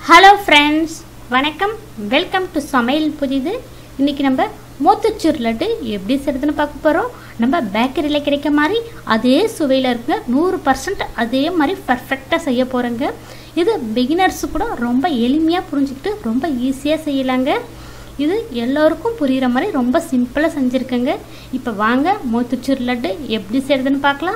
hello friends வணக்கம் welcome to சமையல் புதிது இன்றைக்கி நம்ம மோத்துச்சூர் லட்டு எப்படி செய்கிறதுன்னு பார்க்க போகிறோம் நம்ம பேக்கரியில் கிடைக்க மாதிரி அதே சுவையில் இருக்குங்க நூறு பர்சன்ட் அதே மாதிரி பர்ஃபெக்டாக செய்ய போகிறோங்க இது பிகினர்ஸு கூட ரொம்ப எளிமையாக புரிஞ்சுக்கிட்டு ரொம்ப ஈஸியாக செய்யலாங்க இது எல்லோருக்கும் புரிகிற மாதிரி ரொம்ப சிம்பிளாக செஞ்சுருக்கேங்க இப்போ வாங்க மோத்துச்சூர் லட்டு எப்படி செய்கிறதுன்னு பார்க்கலாம்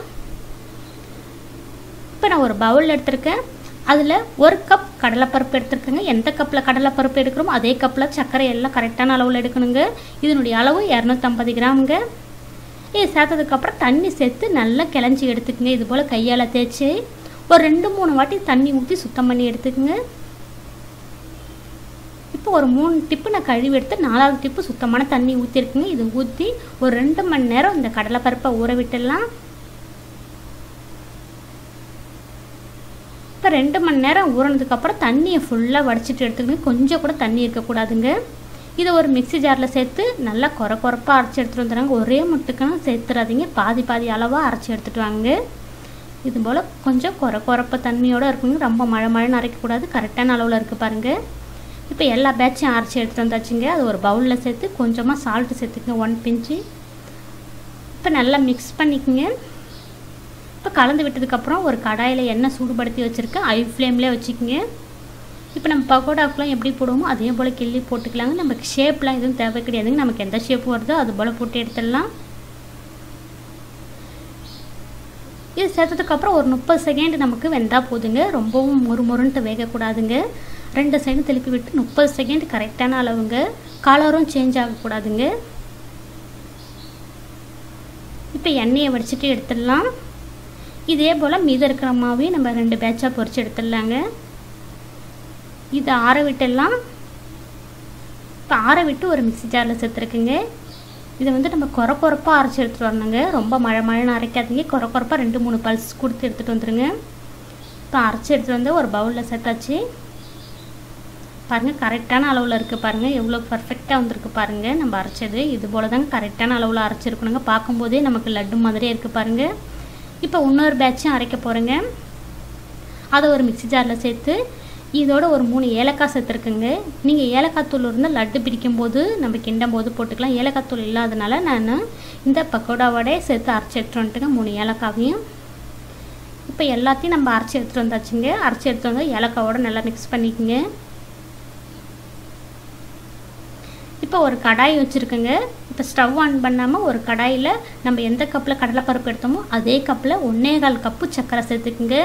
இப்போ நான் ஒரு பவுல் எடுத்திருக்கேன் அதில் ஒரு கப் கடலைப்பருப்பு எடுத்துருக்கேங்க எந்த கப்பில் கடலைப்பருப்பு எடுக்கிறோமோ அதே கப்பில் சர்க்கரை எல்லாம் கரெக்டான அளவில் எடுக்கணுங்க இதனுடைய அளவு இரநூத்தம்பது கிராமுங்க இது சேர்த்ததுக்கப்புறம் தண்ணி சேர்த்து நல்லா கிளஞ்சி எடுத்துக்கங்க இது போல் கையால் தேய்ச்சி ஒரு ரெண்டு மூணு வாட்டி தண்ணி ஊற்றி சுத்தம் பண்ணி எடுத்துக்கங்க இப்போ ஒரு மூணு டிப்பு நான் கழுவி எடுத்து நாலாவது டிப்பு சுத்தமான தண்ணி ஊற்றிருக்குங்க இது ஊற்றி ஒரு ரெண்டு மணி நேரம் இந்த கடலைப்பருப்பை ஊற விட்டுடலாம் இப்போ ரெண்டு மணி நேரம் ஊறினதுக்கப்புறம் தண்ணியை ஃபுல்லாக வடிச்சிட்டு எடுத்துக்கணும் கொஞ்சம் கூட தண்ணி இருக்கக்கூடாதுங்க இதை ஒரு மிக்சி ஜாரில் சேர்த்து நல்லா குறை குறைப்பாக அரைச்சி எடுத்துகிட்டு வந்துடுறாங்க ஒரே முட்டுக்கெல்லாம் சேர்த்துறாதீங்க பாதி பாதி அளவாக அரைச்சி எடுத்துகிட்டு வாங்க இது போல் கொஞ்சம் குறை குறைப்ப தண்ணியோடு இருக்குங்க ரொம்ப மழை மழைன்னு அரைக்கக்கூடாது கரெக்டான அளவில் இருக்குது பாருங்கள் இப்போ எல்லா பேட்சையும் அரைச்சி எடுத்துகிட்டு வந்தாச்சுங்க அது ஒரு பவுலில் சேர்த்து கொஞ்சமாக சால்ட்டு சேர்த்துக்குங்க ஒன் பிஞ்சு இப்போ நல்லா மிக்ஸ் பண்ணிக்கோங்க இப்போ கலந்து விட்டதுக்கப்புறம் ஒரு கடாயில் எண்ணெய் சூடுபடுத்தி வச்சுருக்கேன் ஐ ஃப்ளேம்லேயே வச்சுக்கோங்க இப்போ நம்ம பக்கோடாக்கெலாம் எப்படி போடுவோமோ அதே போல் கிள்ளி போட்டுக்கலாங்க நமக்கு ஷேப்லாம் எதுவும் தேவை கிடையாதுங்க நமக்கு எந்த ஷேப் வருதோ அது போல் போட்டு எடுத்துடலாம் இது சேர்த்ததுக்கப்புறம் ஒரு முப்பது செகண்ட் நமக்கு வெந்தால் போதுங்க ரொம்பவும் மொறு மொறுன்ட்டு வேகக்கூடாதுங்க ரெண்டு சைடும் திருப்பி விட்டு முப்பது செகண்ட் கரெக்டான அளவுங்க கலரும் சேஞ்ச் ஆகக்கூடாதுங்க இப்போ எண்ணெயை வடிச்சிட்டு எடுத்துடலாம் இதே போல் மீதம் இருக்கிற மாவையும் நம்ம ரெண்டு பேட்சாக பொரித்து எடுத்துடலாங்க இதை ஆற விட்டுடலாம் இப்போ ஆற விட்டு ஒரு மிக்சி ஜாரில் சேர்த்துருக்குங்க இதை வந்து நம்ம குறை குறைப்பாக அரைச்சி எடுத்துகிட்டு வரணுங்க ரொம்ப மழை மழைன்னு அரைக்காதீங்க குறை குறைப்பாக ரெண்டு மூணு பல்ஸ் கொடுத்து எடுத்துகிட்டு வந்துடுங்க இப்போ அரைச்சி எடுத்துகிட்டு வந்து ஒரு பவுலில் சேர்த்தாச்சு பாருங்கள் கரெக்டான அளவில் இருக்குது பாருங்கள் எவ்வளோ பர்ஃபெக்டாக வந்திருக்கு பாருங்கள் நம்ம அரைச்சது இது போல் தாங்க கரெக்டான அளவில் அரைச்சிருக்கணுங்க பார்க்கும்போதே நமக்கு லட்டு மாதிரியே இருக்குது பாருங்கள் இப்போ இன்னொரு பேட்சும் அரைக்க போகிறேங்க அதை ஒரு மிக்சி ஜாரில் சேர்த்து இதோட ஒரு மூணு ஏலக்காய் சேர்த்துருக்குங்க நீங்கள் ஏலக்காய் தூள் இருந்தால் லட்டு பிடிக்கும்போது நம்ம கிண்டும் போது போட்டுக்கலாம் ஏலக்காய் தூள் இல்லாதனால நான் இந்த பக்கோடாவோட சேர்த்து அரைச்சி எடுத்துகிட்டு வந்துட்டுங்க மூணு ஏலக்காவையும் இப்போ எல்லாத்தையும் நம்ம அரைச்சி எடுத்துகிட்டு வந்தாச்சுங்க அரைச்சி எடுத்துகிட்டு வந்து ஏலக்காவோட நல்லா மிக்ஸ் பண்ணிக்கோங்க இப்போ ஒரு கடாய் வச்சுருக்கோங்க இப்போ ஸ்டவ் ஆன் பண்ணாமல் ஒரு கடாயில் நம்ம எந்த கப்பில் கடலைப்பருப்பு எடுத்தோமோ அதே கப்பில் ஒன்றே கால் கப்பு சர்க்கரை சேர்த்துக்குங்க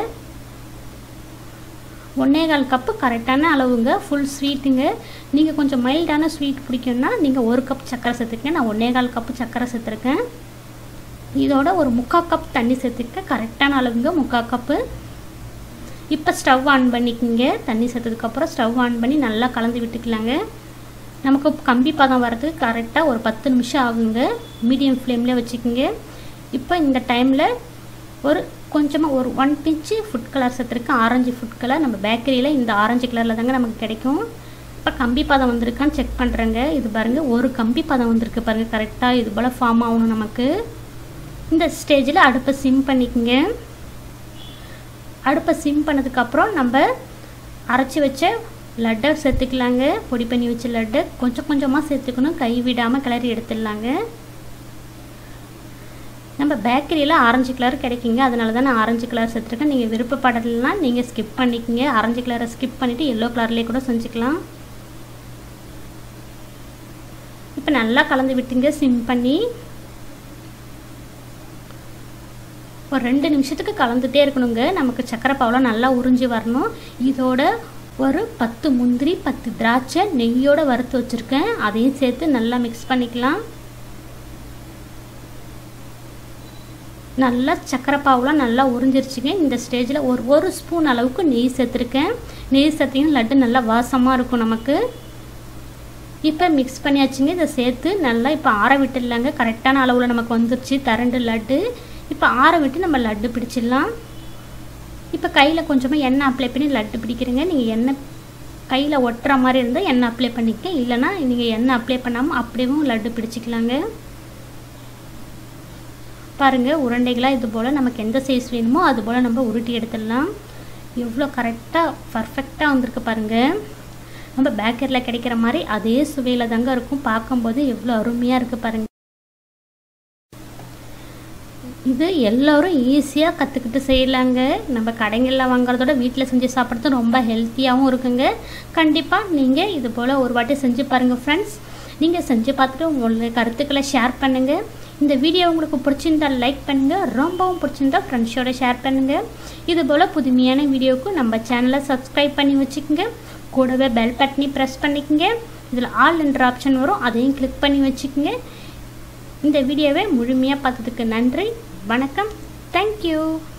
ஒன்றே கால் கப்பு கரெக்டான அளவுங்க ஃபுல் ஸ்வீட்டுங்க நீங்கள் கொஞ்சம் மைல்டான ஸ்வீட் பிடிக்கும்னா நீங்கள் ஒரு கப் சர்க்கரை சேர்த்துக்கங்க நான் ஒன்றே கால் கப்பு சர்க்கரை சேர்த்துருக்கேன் இதோட ஒரு முக்கால் கப் தண்ணி சேர்த்துக்க கரெக்டான அளவுங்க முக்கால் கப்பு இப்போ ஸ்டவ் ஆன் பண்ணிக்கோங்க தண்ணி சேர்த்ததுக்கப்புறம் ஸ்டவ் ஆன் பண்ணி நல்லா கலந்து விட்டுக்கலாங்க நமக்கு கம்பி பதம் வரதுக்கு கரெக்டாக ஒரு பத்து நிமிஷம் ஆகுங்க மீடியம் ஃப்ளேமில் வச்சுக்கோங்க இப்போ இந்த டைமில் ஒரு கொஞ்சமாக ஒரு ஒன் பிஞ்சு ஃபுட் கலர் சேர்த்துருக்கேன் ஆரஞ்சு ஃபுட் கலர் நம்ம பேக்கரியில் இந்த ஆரஞ்சு கலரில் தாங்க நமக்கு கிடைக்கும் இப்போ கம்பி பதம் வந்திருக்கான்னு செக் பண்ணுறேங்க இது பாருங்கள் ஒரு கம்பி பதம் வந்திருக்கு பாருங்கள் கரெக்டாக இது போல் ஃபார்ம் ஆகணும் நமக்கு இந்த ஸ்டேஜில் அடுப்பை சிம் பண்ணிக்கோங்க அடுப்பை சிம் பண்ணதுக்கப்புறம் நம்ம அரைச்சி வச்ச லட்டை சேர்த்துக்கலாங்க பொடி பண்ணி வச்ச லட்டு கொஞ்சம் கொஞ்சமாக சேர்த்துக்கணும் கை விடாமல் கிளறி எடுத்துடலாங்க நம்ம பேக்கரியில் ஆரஞ்சு கலர் கிடைக்குங்க அதனால தான் நான் ஆரஞ்சு கலர் சேர்த்துருக்கேன் நீங்கள் விருப்பப்படலாம் நீங்கள் ஸ்கிப் பண்ணிக்கோங்க ஆரஞ்சு கலரை ஸ்கிப் பண்ணிவிட்டு எல்லோ கலர்லேயே கூட செஞ்சுக்கலாம் இப்போ நல்லா கலந்து விட்டுங்க சிம் பண்ணி ஒரு ரெண்டு நிமிஷத்துக்கு கலந்துகிட்டே இருக்கணுங்க நமக்கு சக்கரை பாவெலாம் நல்லா உறிஞ்சி வரணும் இதோட ஒரு பத்து முந்திரி பத்து திராட்சை நெய்யோடு வறுத்து வச்சுருக்கேன் அதையும் சேர்த்து நல்லா மிக்ஸ் பண்ணிக்கலாம் நல்லா சக்கரை பாவுலாம் நல்லா உறிஞ்சிருச்சுங்க இந்த ஸ்டேஜில் ஒரு ஒரு ஸ்பூன் அளவுக்கு நெய் சேர்த்துருக்கேன் நெய் சேர்த்திங்கன்னா லட்டு நல்லா வாசமாக இருக்கும் நமக்கு இப்போ மிக்ஸ் பண்ணியாச்சுங்க இதை சேர்த்து நல்லா இப்போ ஆற விட்டுடலாங்க கரெக்டான அளவில் நமக்கு வந்துருச்சு தரண்டு லட்டு இப்போ ஆற விட்டு நம்ம லட்டு பிடிச்சிடலாம் இப்போ கையில் கொஞ்சமாக எண்ணெய் அப்ளை பண்ணி லட்டு பிடிக்கிறீங்க நீங்கள் எண்ணெய் கையில் ஒட்டுற மாதிரி இருந்தால் எண்ணெய் அப்ளை பண்ணிக்க இல்லைனா நீங்கள் எண்ணெய் அப்ளை பண்ணாமல் அப்படியும் லட்டு பிடிச்சிக்கலாங்க பாருங்கள் உருண்டைகளாக இது போல் நமக்கு எந்த சைஸ் வேணுமோ அது போல் நம்ம உருட்டி எடுத்துடலாம் எவ்வளோ கரெக்டாக பர்ஃபெக்டாக வந்திருக்கு பாருங்கள் நம்ம பேக்கரியில் கிடைக்கிற மாதிரி அதே சுவையில் தாங்க இருக்கும் பார்க்கும்போது எவ்வளோ அருமையாக இருக்குது பாருங்கள் இது எல்லோரும் ஈஸியாக கற்றுக்கிட்டு செய்யலாங்க நம்ம கடைகளில் வாங்குறதோட வீட்டில் செஞ்சு சாப்பிட்றது ரொம்ப ஹெல்த்தியாகவும் இருக்குங்க கண்டிப்பாக நீங்கள் இது போல் ஒரு வாட்டி செஞ்சு பாருங்கள் ஃப்ரெண்ட்ஸ் நீங்கள் செஞ்சு பார்த்துட்டு உங்களுடைய கருத்துக்களை ஷேர் பண்ணுங்கள் இந்த வீடியோ உங்களுக்கு பிடிச்சிருந்தா லைக் பண்ணுங்கள் ரொம்பவும் பிடிச்சிருந்தா ஃப்ரெண்ட்ஸோட ஷேர் பண்ணுங்கள் இது போல் புதுமையான வீடியோவுக்கு நம்ம சேனலை சப்ஸ்கிரைப் பண்ணி வச்சுக்கோங்க கூடவே பெல் பட்டனி ப்ரெஸ் பண்ணிக்கோங்க இதில் ஆல் என்ற ஆப்ஷன் வரும் அதையும் கிளிக் பண்ணி வச்சுக்கோங்க இந்த வீடியோவை முழுமையாக பார்த்ததுக்கு நன்றி வணக்கம் தேங்க்யூ